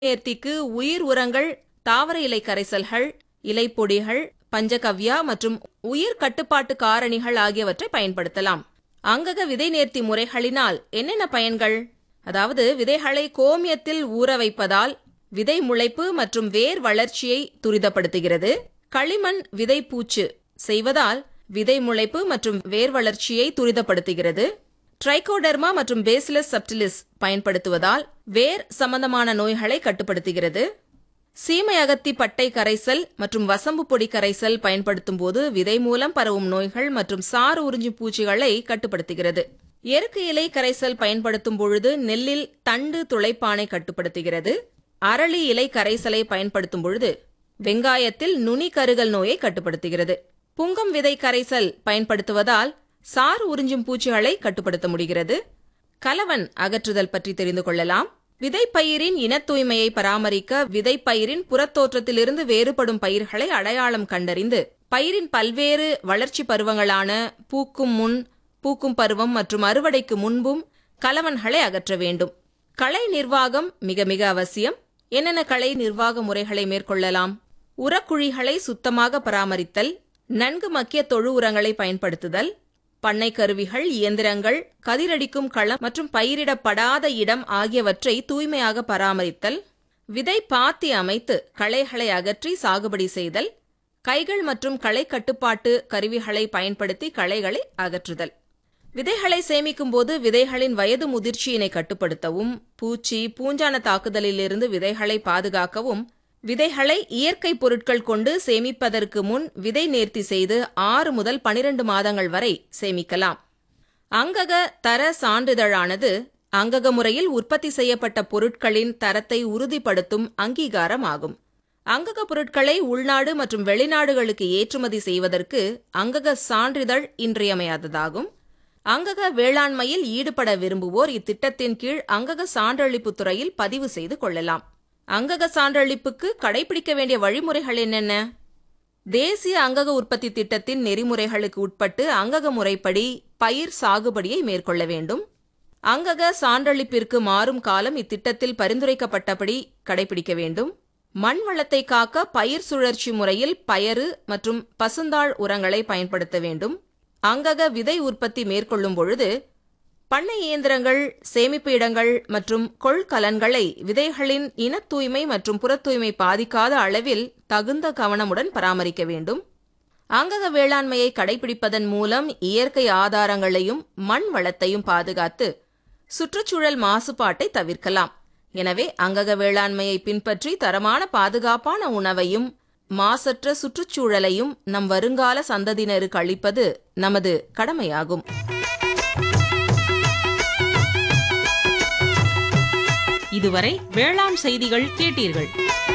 நேர்த்திக்கு உயிர் உரங்கள் தாவர இலை கரைசல்கள் இலைப்பொடிகள் பஞ்சகவ்யா மற்றும் உயிர் கட்டுப்பாட்டு காரணிகள் ஆகியவற்றை பயன்படுத்தலாம் அங்கக விதை நேர்த்தி முறைகளினால் என்னென்ன பயன்கள் அதாவது விதைகளை கோமியத்தில் ஊற வைப்பதால் விதை முளைப்பு மற்றும் வேர் வளர்ச்சியை துரிதப்படுத்துகிறது களிமண் விதைப்பூச்சு செய்வதால் விதை முளைப்பு மற்றும் வேர் வளர்ச்சியை துரிதப்படுத்துகிறது ட்ரைகோடெர்மா மற்றும் பேசிலஸ் சப்டிலிஸ் பயன்படுத்துவதால் வேர் சம்பந்தமான நோய்களை கட்டுப்படுத்துகிறது சீமை அகத்தி பட்டை கரைசல் மற்றும் வசம்பு பொடி கரைசல் பயன்படுத்தும் போது விதை மூலம் பரவும் நோய்கள் மற்றும் சாறு உறிஞ்சும் பூச்சிகளை கட்டுப்படுத்துகிறது எருக்கு இலை கரைசல் பயன்படுத்தும் பொழுது நெல்லில் தண்டு துளைப்பானை கட்டுப்படுத்துகிறது அரளி இலை கரைசலை பயன்படுத்தும் பொழுது வெங்காயத்தில் நுனி கருகல் நோயை கட்டுப்படுத்துகிறது புங்கம் விதை கரைசல் பயன்படுத்துவதால் சாறு உறிஞ்சும் பூச்சிகளை கட்டுப்படுத்த முடிகிறது கலவன் அகற்றுதல் பற்றி தெரிந்து கொள்ளலாம் விதைப்பயிரின் இனத் தூய்மையை பராமரிக்க விதைப்பயிரின் புறத்தோற்றத்திலிருந்து வேறுபடும் பயிர்களை அடையாளம் கண்டறிந்து பயிரின் பல்வேறு வளர்ச்சி பருவங்களான பூக்கும் முன் பூக்கும் பருவம் மற்றும் அறுவடைக்கு முன்பும் கலவன்களை அகற்ற வேண்டும் களை நிர்வாகம் மிக மிக அவசியம் என்னென்ன களை நிர்வாக முறைகளை மேற்கொள்ளலாம் உரக்குழிகளை சுத்தமாக பராமரித்தல் நன்கு மக்கிய தொழு உரங்களை பயன்படுத்துதல் பண்ணை கருவிகள் இயந்திரங்கள் கதிரடிக்கும் களம் மற்றும் பயிரிடப்படாத இடம் ஆகியவற்றை தூய்மையாக பராமரித்தல் விதை பாத்தி அமைத்து களைகளை அகற்றி சாகுபடி செய்தல் கைகள் மற்றும் களை கட்டுப்பாட்டு கருவிகளை பயன்படுத்தி களைகளை அகற்றுதல் விதைகளை சேமிக்கும் போது விதைகளின் வயது முதிர்ச்சியினை கட்டுப்படுத்தவும் பூச்சி பூஞ்சான தாக்குதலிலிருந்து விதைகளை பாதுகாக்கவும் விதைகளை இயற்கை பொருட்கள் கொண்டு சேமிப்பதற்கு முன் விதை நேர்த்தி செய்து ஆறு முதல் பனிரெண்டு மாதங்கள் வரை சேமிக்கலாம் அங்கக தர சான்றிதழானது அங்கக முறையில் உற்பத்தி செய்யப்பட்ட பொருட்களின் தரத்தை உறுதிப்படுத்தும் அங்கீகாரம் ஆகும் அங்கக பொருட்களை உள்நாடு மற்றும் வெளிநாடுகளுக்கு ஏற்றுமதி செய்வதற்கு அங்கக சான்றிதழ் இன்றியமையாததாகும் அங்கக வேளாண்மையில் ஈடுபட விரும்புவோர் இத்திட்டத்தின் கீழ் அங்கக சான்றளிப்பு துறையில் பதிவு செய்து கொள்ளலாம் அங்கக சான்றளிப்புக்கு கடைபிடிக்க வேண்டிய வழிமுறைகள் என்னென்ன தேசிய அங்கக உற்பத்தி திட்டத்தின் நெறிமுறைகளுக்கு உட்பட்டு அங்கக முறைப்படி பயிர் சாகுபடியை மேற்கொள்ள வேண்டும் அங்கக சான்றளிப்பிற்கு மாறும் காலம் இத்திட்டத்தில் பரிந்துரைக்கப்பட்டபடி கடைபிடிக்க வேண்டும் மண் வளத்தை காக்க பயிர் சுழற்சி முறையில் பயறு மற்றும் பசுந்தாள் உரங்களை பயன்படுத்த வேண்டும் அங்கக விதை உற்பத்தி மேற்கொள்ளும் பொழுது பண்ணை இயந்திரங்கள் சேமிப்பு இடங்கள் மற்றும் கொள்கலன்களை விதைகளின் இனத் தூய்மை மற்றும் புறத் தூய்மை பாதிக்காத அளவில் தகுந்த கவனமுடன் பராமரிக்க வேண்டும் அங்கக வேளாண்மையை கடைபிடிப்பதன் மூலம் இயற்கை ஆதாரங்களையும் மண் வளத்தையும் பாதுகாத்து சுற்றுச்சூழல் மாசுபாட்டை தவிர்க்கலாம் எனவே அங்கக வேளாண்மையை பின்பற்றி தரமான பாதுகாப்பான உணவையும் மாசற்ற சுற்றுச்சூழலையும் நம் வருங்கால சந்ததியினருக்கு அளிப்பது நமது கடமையாகும் இதுவரை வேளாண் செய்திகள் கேட்டீர்கள்